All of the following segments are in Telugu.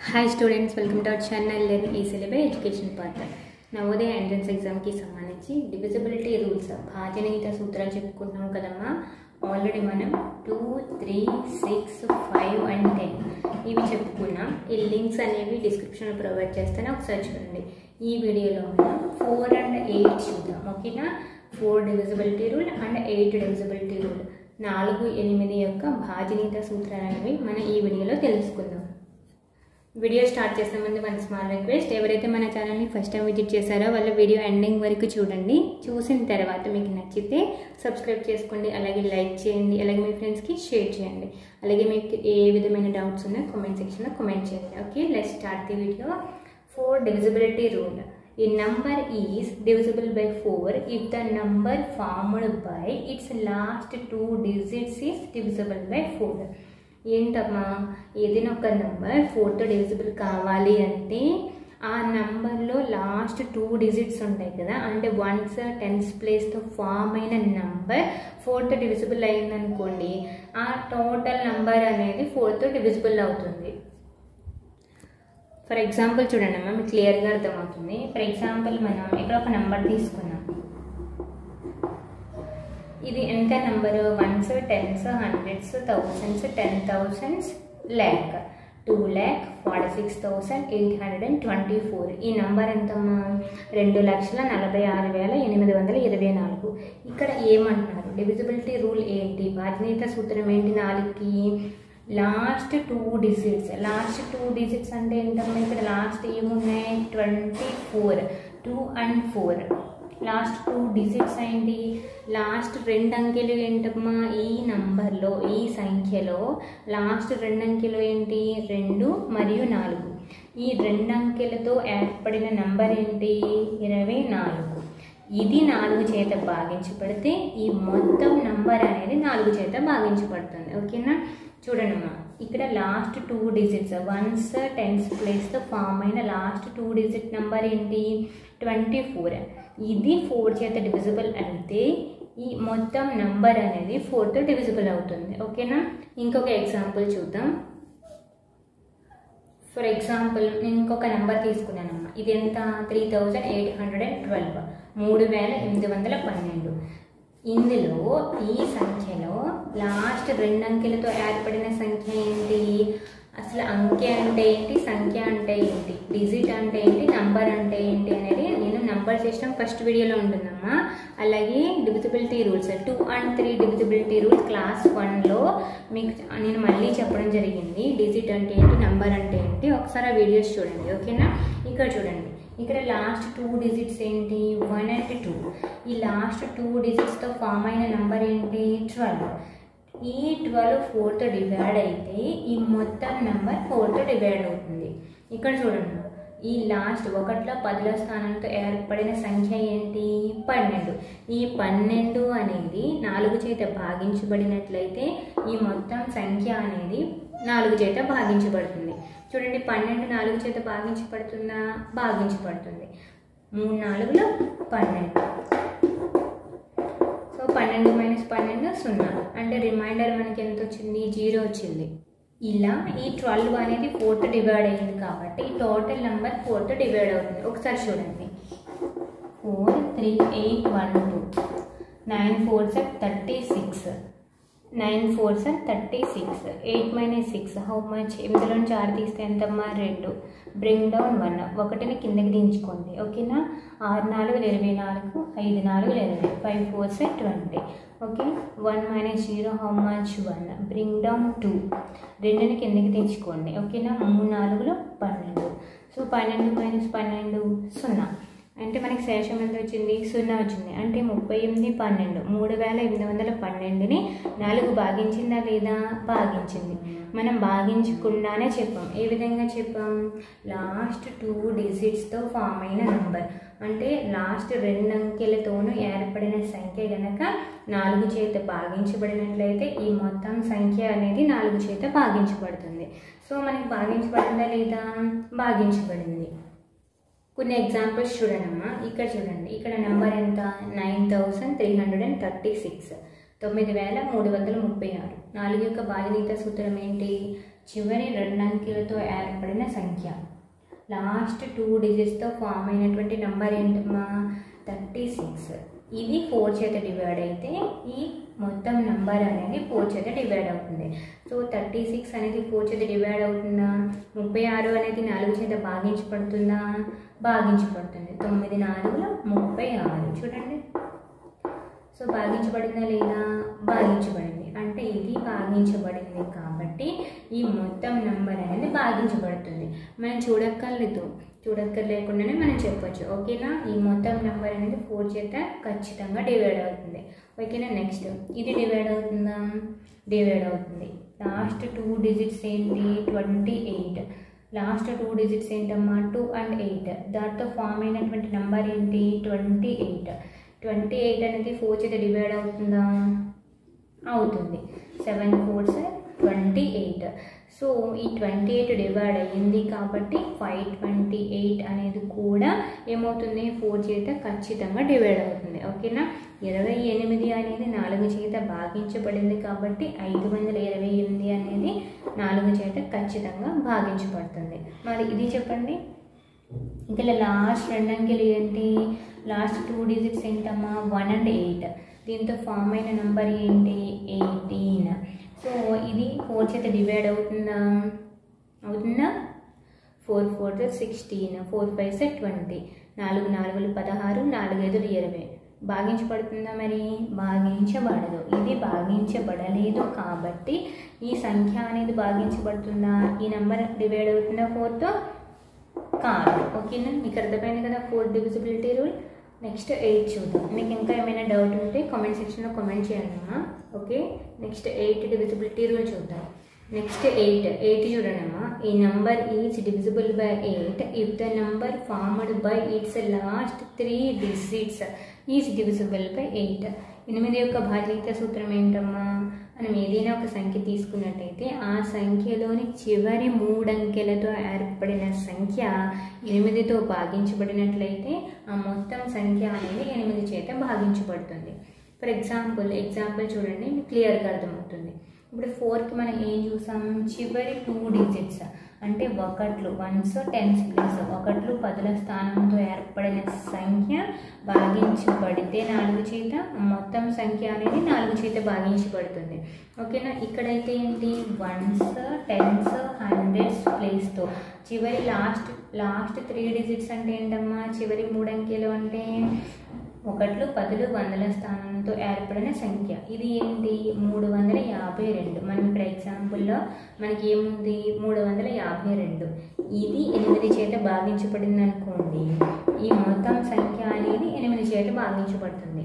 Hi students welcome to our channel learn easily by education part Navodaya entrance ఎగ్జామ్కి సంబంధించి డివిజిబిలిటీ రూల్స్ భాజనీత సూత్రాలు చెప్పుకుంటున్నాం కదమ్మా ఆల్రెడీ మనం two three six five and ten ఇవి చెప్పుకున్నాం ఈ లింక్స్ అనేవి డిస్క్రిప్షన్లో ప్రొవైడ్ చేస్తేనే ఒకసారి చూడండి ఈ వీడియోలో మనం ఫోర్ అండ్ ఎయిట్ చూద్దాం ఓకేనా four divisibility rule and eight divisibility rule నాలుగు ఎనిమిది యొక్క భాజనీత సూత్రాలు అనేవి మనం ఈ వీడియోలో తెలుసుకుందాం వీడియో స్టార్ట్ చేసే ముందు మన స్మాల్ రిక్వెస్ట్ ఎవరైతే మన ఛానల్ని ఫస్ట్ టైం విజిట్ చేశారో వాళ్ళ వీడియో ఎండింగ్ వరకు చూడండి చూసిన తర్వాత మీకు నచ్చితే సబ్స్క్రైబ్ చేసుకోండి అలాగే లైక్ చేయండి అలాగే మీ ఫ్రెండ్స్కి షేర్ చేయండి అలాగే మీకు ఏ విధమైన డౌట్స్ ఉన్నా కామెంట్ సెక్షన్లో కామెంట్ చేయండి okay let start the video four divisibility rule A number is divisible by 4 if the number formed by its last two digits is divisible by 4. ఏంటమ్మా ఏదైనా ఒక నెంబర్ ఫోర్త్ డివిజిబుల్ కావాలి అంటే ఆ నంబర్లో లాస్ట్ టూ డిజిట్స్ ఉంటాయి కదా అంటే వన్స్ టెన్స్ ప్లేస్తో ఫామ్ అయిన నంబర్ ఫోర్త్ డివిజిబుల్ అయిందనుకోండి ఆ టోటల్ నంబర్ అనేది ఫోర్త్ డివిజిబుల్ అవుతుంది ఫర్ ఎగ్జాంపుల్ చూడండి అమ్మా మీకు క్లియర్గా అర్థమవుతుంది ఫర్ ఎగ్జాంపుల్ మనం ఇక్కడ ఒక నెంబర్ తీసుకున్నాం ఇది ఎంత number ones tens hundreds thousands ten thousands lakh two lakh forty six thousand eight hundred and twenty four ఈ నంబర్ ఎంతమ్మా రెండు లక్షల నలభై ఆరు వేల ఎనిమిది వందల ఇరవై నాలుగు ఇక్కడ ఏమంటున్నారు డివిజిబిలిటీ రూల్ ఏంటి బాధ్యత సూత్రం ఏంటి నాలుగుకి last two digits last two digits అంటే ఏంటమ్మా ఇక్కడ లాస్ట్ ఏమున్నాయి twenty four two and four last two digits ఏంటి లాస్ట్ రెండు అంకెలు ఏంటమ్మా ఈ నంబర్లో ఈ సంఖ్యలో లాస్ట్ రెండు అంకెలు ఏంటి రెండు మరియు నాలుగు ఈ రెండు అంకెలతో ఏర్పడిన నంబర్ ఏంటి ఇరవై నాలుగు ఇది నాలుగు చేత భాగించబడితే ఈ మొత్తం నంబర్ అనేది నాలుగు చేత భాగించబడుతుంది ఓకేనా చూడండమ్మా ఇక్కడ last two digits ones tens ప్లేస్తో ఫామ్ అయిన లాస్ట్ టూ డిజిట్ నెంబర్ ఏంటి ట్వంటీ ఫోర్ ఇది ఫోర్ చేత డివిజిబుల్ అయితే ఈ మొత్తం నంబర్ అనేది ఫోర్తో డివిజిబుల్ అవుతుంది ఓకేనా ఇంకొక ఎగ్జాంపుల్ చూద్దాం ఫర్ ఎగ్జాంపుల్ నేను ఇంకొక నెంబర్ తీసుకున్నానమ్మా ఇది ఎంత three thousand eight hundred and twelve మూడు వేల ఎనిమిది వందల పన్నెండు ఇందులో ఈ సంఖ్యలో లాస్ట్ రెండు అంకెలతో ఏర్పడిన సంఖ్య ఏంటి అసలు అంకె అంటే ఏంటి సంఖ్య అంటే ఏంటి డిజిట్ అంటే ఏంటి నంబర్ అంటే ఏంటి అనేది నేను నంబర్ సిస్టమ్ ఫస్ట్ వీడియోలో ఉంటుందమ్మా అలాగే divisibility rules two and three divisibility rules class వన్లో మీకు నేను మళ్ళీ చెప్పడం జరిగింది డిజిట్ అంటే ఏంటి నంబర్ అంటే ఏంటి ఒకసారి ఆ వీడియోస్ చూడండి ఓకేనా ఇక్కడ చూడండి ఇక్కడ లాస్ట్ టూ డిజిట్స్ ఏంటి వన్ అండ్ టూ ఈ లాస్ట్ టూ డిజిట్స్తో ఫామ్ అయిన నెంబర్ ఏంటి ట్వెల్వ్ ఈ ట్వెల్వ్ ఫోర్త్ డివైడ్ అయితే ఈ మొత్తం నెంబర్ ఫోర్త్ డివైడ్ అవుతుంది ఇక్కడ చూడండి ఈ లాస్ట్ ఒకటిలో పదిలో స్థానంతో ఏర్పడిన సంఖ్య ఏంటి పన్నెండు ఈ పన్నెండు అనేది నాలుగు చేత భాగించబడినట్లయితే ఈ మొత్తం సంఖ్య అనేది నాలుగు చేత భాగించబడుతుంది చూడండి పన్నెండు నాలుగు చేత భాగించబడుతుందా భాగించబడుతుంది మూడు నాలుగులో పన్నెండు సో పన్నెండు మైనస్ పన్నెండు సున్నా అంటే రిమైండర్ మనకి ఎంత వచ్చింది జీరో వచ్చింది ఇలా ఈ ట్వెల్వ్ అనేది ఫోర్త్ డివైడ్ అయింది కాబట్టి టోటల్ నెంబర్ ఫోర్త్ డివైడ్ అవుతుంది ఒకసారి చూడండి four three eight one two nine four సార్ థర్టీ సిక్స్ నైన్ ఫోర్ సార్ thirty six eight minus six how much ఎనిమిదిలో నుంచి ఆరు తీస్తే ఎంతమ్మా రెండు బ్రింగ్ డౌన్ వన్ ఒకటిని కిందకి దించుకోండి ఓకేనా ఆరు నాలుగు ఇరవై నాలుగు ఐదు నాలుగు ఇరవై ఫైవ్ ఫోర్ సార్ twenty okay one minus zero how much one bring down two రెండుని కిందకి తెచ్చుకోండి ఓకేనా మూడు నాలుగులో పన్నెండు సో పన్నెండు మైనస్ పన్నెండు సున్నా అంటే మనకి శేషం ఎంత వచ్చింది సున్నా వచ్చింది అంటే ముప్పై ఎనిమిది పన్నెండు మూడు వేల ఎనిమిది వందల పన్నెండుని నాలుగు భాగించిందా లేదా భాగించింది మనం భాగించకుండానే చెప్పాం ఏ విధంగా చెప్పాం లాస్ట్ టూ డిజిట్స్తో ఫామ్ అయిన నంబర్ అంటే లాస్ట్ రెండు అంకెలతోనూ ఏర్పడిన సంఖ్య గనక నాలుగు చేత భాగించబడినట్లయితే ఈ మొత్తం సంఖ్య అనేది నాలుగు చేత భాగించబడుతుంది సో మనకి భాగించబడిందా లేదా భాగించబడింది కొన్ని ఎగ్జాంపుల్స్ చూడండమ్మా ఇక్కడ చూడండి ఇక్కడ నెంబర్ ఎంత nine thousand three hundred and thirty six తొమ్మిది వేల మూడు వందల ముప్పై ఆరు నాలుగు యొక్క బాధ్యత సూత్రం ఏంటి చివరి రెండు అంకెలతో ఏర్పడిన సంఖ్య లాస్ట్ టూ డిజిట్స్తో ఫామ్ అయినటువంటి నెంబర్ ఏంటమ్మా థర్టీ సిక్స్ ఇది ఫోర్ చేత డివైడ్ అయితే ఈ మొత్తం నెంబర్ అనేది ఫోర్ చేత డివైడ్ అవుతుంది సో థర్టీ సిక్స్ అనేది ఫోర్ చేత డివైడ్ అవుతుందా ముప్పై ఆరు అనేది నాలుగు చేత భాగించబడుతుందా భాగించబడుతుంది తొమ్మిది నాలుగులో ముప్పై ఆరు చూడండి సో భాగించబడిందా లేదా భాగించబడింది అంటే ఇది భాగించబడింది కాబట్టి ఈ మొత్తం నెంబర్ అనేది భాగించబడుతుంది మనం చూడక్కర్లేదు చూడక్కర్లేకుండానే మనం చెప్పొచ్చు ఓకేనా ఈ మొత్తం నెంబర్ అనేది ఫోర్ చేత ఖచ్చితంగా డివైడ్ అవుతుంది ఓకేనా నెక్స్ట్ ఇది డివైడ్ అవుతుందా డివైడ్ అవుతుంది లాస్ట్ టూ డిజిట్స్ ఏంటి twenty eight last two digits ఏంటమ్మా టూ అండ్ ఎయిట్ దాంతో ఫామ్ అయినటువంటి నెంబర్ ఏంటి ట్వంటీ ఎయిట్ ట్వంటీ ఎయిట్ అనేది ఫోర్ చేత డివైడ్ అవుతుందా అవుతుంది seven fours twenty eight so ఈ ట్వంటీ ఎయిట్ డివైడ్ అయ్యింది కాబట్టి ఫైవ్ ట్వంటీ ఎయిట్ అనేది కూడా ఏమవుతుంది ఫోర్ చేత ఖచ్చితంగా డివైడ్ అవుతుంది ఓకేనా ఇరవై ఎనిమిది అనేది నాలుగు చేత భాగించబడింది కాబట్టి ఐదు వందల ఇరవై ఎనిమిది అనేది నాలుగు చేత ఖచ్చితంగా భాగించబడుతుంది మరి ఇది చెప్పండి ఇంకా లాస్ట్ రెండు అంకెలు ఏంటి లాస్ట్ టూ డిజిట్స్ ఏంటమ్మా వన్ అండ్ ఎయిట్ దీంతో ఫామ్ అయిన నెంబర్ ఏంటి ఎయిటీన్ సో ఇది ఫోర్ చేత డివైడ్ అవుతుందా అవుతుందా four four sixteen four five సెట్ ట్వంటీ నాలుగు నాలుగులు పదహారు నాలుగు ఐదులు ఇరవై భాగించబడుతుందా మరి భాగించబడదు ఇది భాగించబడలేదు కాబట్టి ఈ సంఖ్య అనేది భాగించబడుతుందా ఈ నెంబర్ డివైడ్ అవుతుందా ఫోర్తో కాదు ఓకేనా మీకు అర్థమైంది కదా four divisibility rule next eight చూద్దాం మీకు ఇంకా ఏమైనా డౌట్ ఉంటే కామెంట్ సెక్షన్లో కామెంట్ చేయండి అమ్మా okay next eight divisibility rule చూద్దాం నెక్స్ట్ ఎయిట్ ఎయిట్ చూడండి అమ్మా ఈ number is divisible by eight if the number formed by its last three digits is divisible by eight ఎనిమిది యొక్క భాజీత సూత్రం ఏంటమ్మా మనం ఏదైనా ఒక సంఖ్య తీసుకున్నట్టయితే ఆ సంఖ్యలోని చివరి మూడంకెలతో ఏర్పడిన సంఖ్య ఎనిమిదితో భాగించబడినట్లయితే ఆ మొత్తం సంఖ్య అనేది ఎనిమిది చేత భాగించబడుతుంది ఫర్ ఎగ్జాంపుల్ ఎగ్జాంపుల్ చూడండి మీకు క్లియర్గా అర్థమవుతుంది ఇప్పుడు ఫోర్కి మనం ఏం చూసాం చివరి టూ డిజిట్స్ అంటే ఒకట్లు వన్స్ టెన్స్ ప్లస్ ఒకట్లు పదుల స్థానంతో ఏర్పడిన సంఖ్య భాగించబడితే నాలుగు చేత మొత్తం సంఖ్య అనేది నాలుగు చేత భాగించబడుతుంది ఓకేనా ఇక్కడైతే ఏంటి వన్స్ టెన్స్ హండ్రెడ్స్ ప్లేస్తో చివరి లాస్ట్ లాస్ట్ త్రీ డిజిట్స్ అంటే ఏంటమ్మా చివరి మూడు అంకెలు అంటే ఒకట్లు పదులు వందల స్థానంతో ఏర్పడిన సంఖ్య ఇది ఏంటి మూడు వందల యాభై రెండు మనం ఇక్కడ ఎగ్జాంపుల్లో మనకి ఏముంది మూడు వందల యాభై రెండు ఇది ఎనిమిది చేత భాగించబడింది అనుకోండి ఈ మొత్తం సంఖ్య అనేది ఎనిమిది చేత భాగించబడుతుంది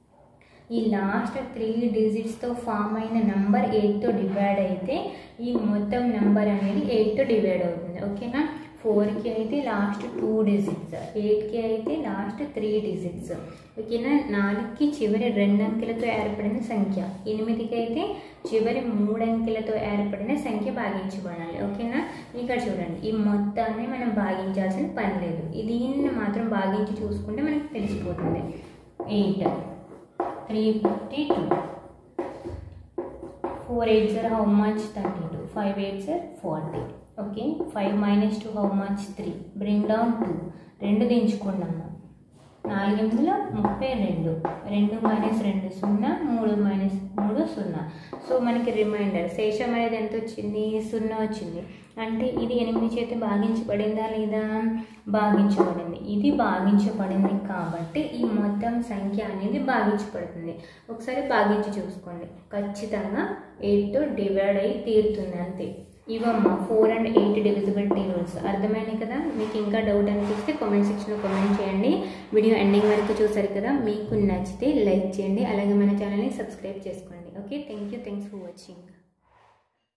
ఈ లాస్ట్ త్రీ డిజిట్స్తో ఫామ్ అయిన నంబర్ ఎయిట్తో డివైడ్ అయితే ఈ మొత్తం నెంబర్ అనేది ఎయిట్తో డివైడ్ అవుతుంది ఓకేనా ఫోర్కి అయితే లాస్ట్ టూ డిజిట్స్ ఎయిట్కి అయితే లాస్ట్ త్రీ డిజిట్స్ ఓకేనా నాలుగుకి చివరి రెండు అంకెలతో ఏర్పడిన సంఖ్య ఎనిమిదికి అయితే చివరి మూడు అంకెలతో ఏర్పడిన సంఖ్య భాగించబడాలి ఓకేనా ఇక్కడ చూడండి ఈ మొత్తాన్ని మనం భాగించాల్సిన పని లేదు దీన్ని మాత్రం భాగించి చూసుకుంటే మనకు తెలిసిపోతుంది eight three fifty two four eight సార్ how much thirty two five eight సార్ forty okay five minus two how much three bring down two రెండు దించుకున్నాము నాలుగు ఎనిమిదిలో ముప్పై రెండు రెండు మైనస్ రెండు సున్నా మూడు మైనస్ మూడు సున్నా సో మనకి రిమైండర్ శేషం అనేది ఎంత వచ్చింది సున్నా వచ్చింది అంటే ఇది ఎనిమిది చేత భాగించబడిందా లేదా భాగించబడింది ఇది భాగించబడింది కాబట్టి ఈ మొత్తం సంఖ్య అనేది భాగించబడుతుంది ఒకసారి భాగించి చూసుకోండి ఖచ్చితంగా ఎయిట్తో డివైడ్ అయ్యి తీరుతుంది అంతే ఇవమ్మ four and eight divisibility rules అర్థమైనాయి కదా మీకు ఇంకా డౌట్ అనిపిస్తే కామెంట్ సెక్షన్లో కామెంట్ చేయండి వీడియో ఎండింగ్ వరకు చూసారు కదా మీకు నచ్చితే లైక్ చేయండి అలాగే మన ఛానల్ని సబ్స్క్రైబ్ చేసుకోండి okay thank you thanks for watching